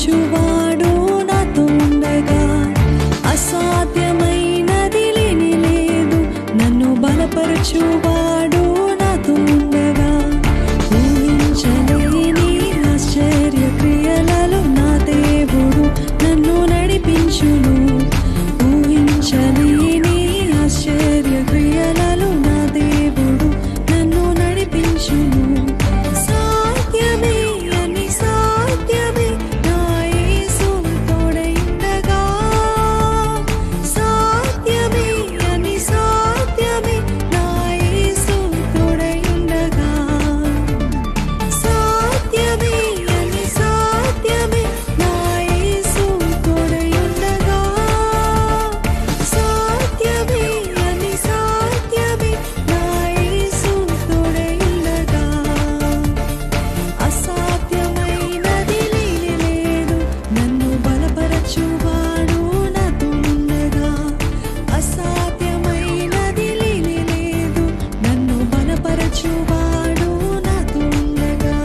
బలపరచువాడు నాతో ఉండగా అసాధ్యమైనది లేని లేదు నన్ను బలపరచువాడు నాతో ఉండగా ఊహించలేని ఆశ్చర్య క్రియలలో నా దేవుడు నన్ను నడిపించును ఊహించలేని ఆశ్చర్య క్రియలలో నా దేవుడు నన్ను నడిపించును సాధ్యమే అని సాధ్యమే నా యేసు తోడైండగా సాధ్యమే అని సాధ్యమే నా యేసు తోడైండగా సాధ్యమే అని సాధ్యమే నా యేసు తోడైండగా సాధ్యమే అని సాధ్యమే నా యేసు తోడైండగా అసాధ్యమైనది లేని లేదు నన్ను బలపరచువాడు నాతో ఉండగా అసాధ్యమైనది లేని లేదు నన్ను బలపరచువాడు నాతో ఉండగా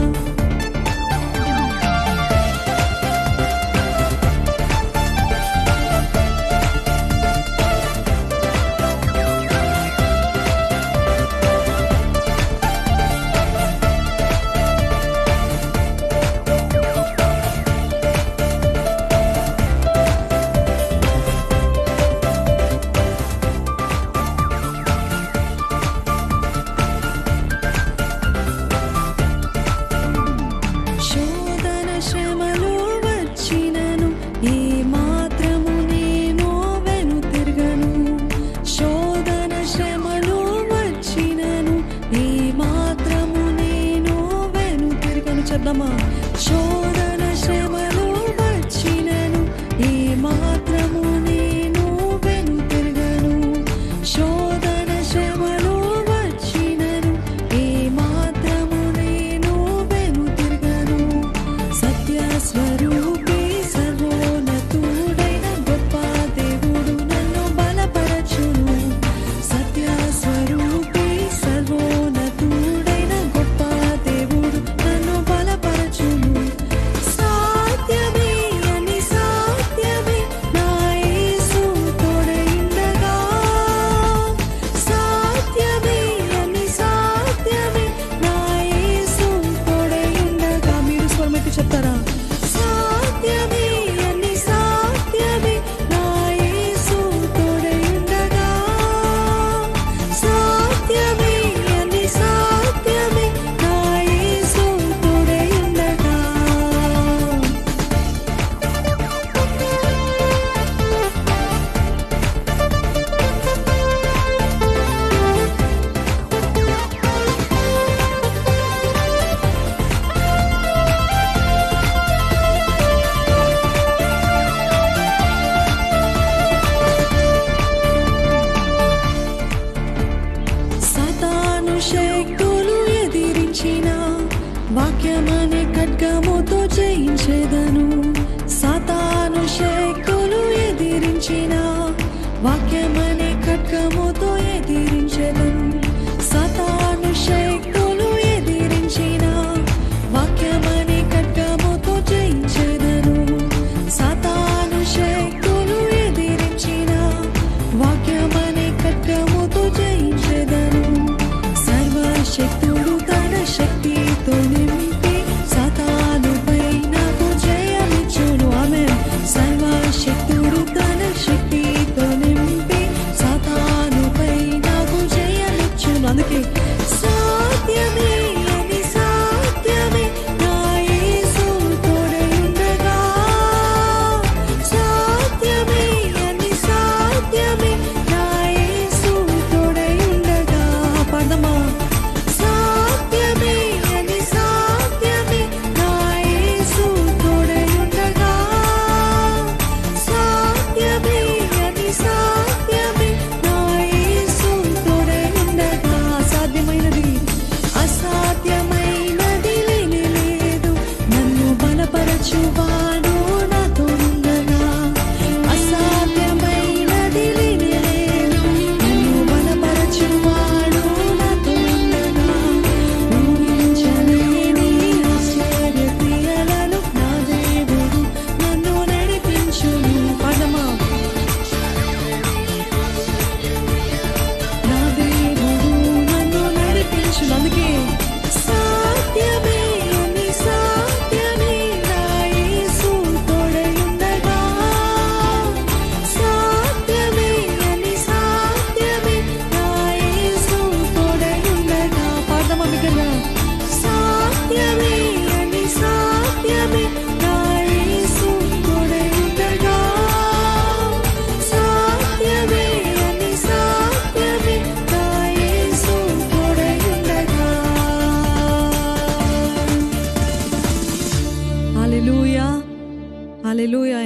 శోధన శ్రమలు వచ్చినను ఏ మాత్రము నేను వెనుతిరగను శోధన శ్రమలు వచ్చినను ఏ మాత్రము నేను వెనుతిరగను చద్దమా శోధన శ్రమలు వచ్చినను ఏ మాత్రము నేను వెనుతిరగను శోధన శ్రమలు వచ్చినను ఏ మాత్రము నేను వెనుతిరగను సత్య స్వరూపి సర్వోన్నతుడైన గొప్ప దేవుడు నన్ను బలపరచును సత్య స్వరూపి సర్వోన్నతుడైన గొప్ప దేవుడు నన్ను బలపరచును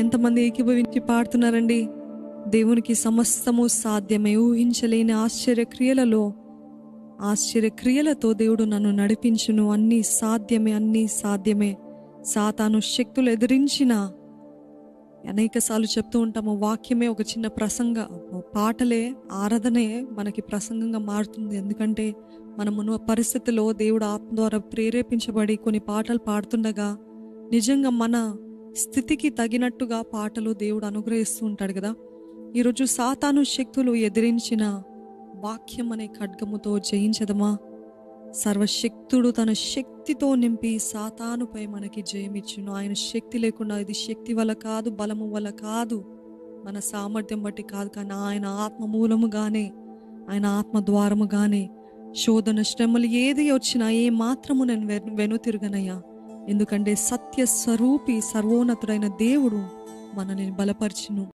ఎంతమంది ఏకీభవించి పాడుతున్నారండి దేవునికి సమస్తము సాధ్యమే ఊహించలేని ఆశ్చర్య క్రియలలో ఆశ్చర్య క్రియలతో దేవుడు నన్ను నడిపించును అన్నీ సాధ్యమే అన్నీ సాధ్యమే సాతాను శక్తులు ఎదిరించిన అనేక సార్లు చెప్తూ ఉంటాము వాక్యమే ఒక చిన్న ప్రసంగ పాటలే ఆరాధనే మనకి ప్రసంగంగా మారుతుంది ఎందుకంటే మనమున్న పరిస్థితిలో దేవుడు ఆత్మ ద్వారా ప్రేరేపించబడి కొన్ని పాటలు పాడుతుండగా నిజంగా మన స్థితికి తగినట్టుగా పాటలు దేవుడు అనుగ్రహిస్తూ ఉంటాడు కదా ఈరోజు సాతాను శక్తులు ఎదిరించిన వాక్యం అనే ఖడ్గముతో జయించదమా సర్వశక్తుడు తన శక్తితో నింపి సాతానుపై మనకి జయమిచ్చును ఆయన శక్తి లేకుండా ఇది శక్తి వల్ల కాదు బలము వల్ల కాదు మన సామర్థ్యం బట్టి కాదు కానీ ఆయన ఆత్మ మూలముగానే ఆయన ఆత్మ ద్వారముగానే శోధన శ్రమలు ఏది వచ్చినా ఏ మాత్రము నేను వెను వెనుతిరగనయ్యా ఎందుకంటే సత్య స్వరూపి సర్వోన్నతుడైన దేవుడు మనల్ని బలపరిచును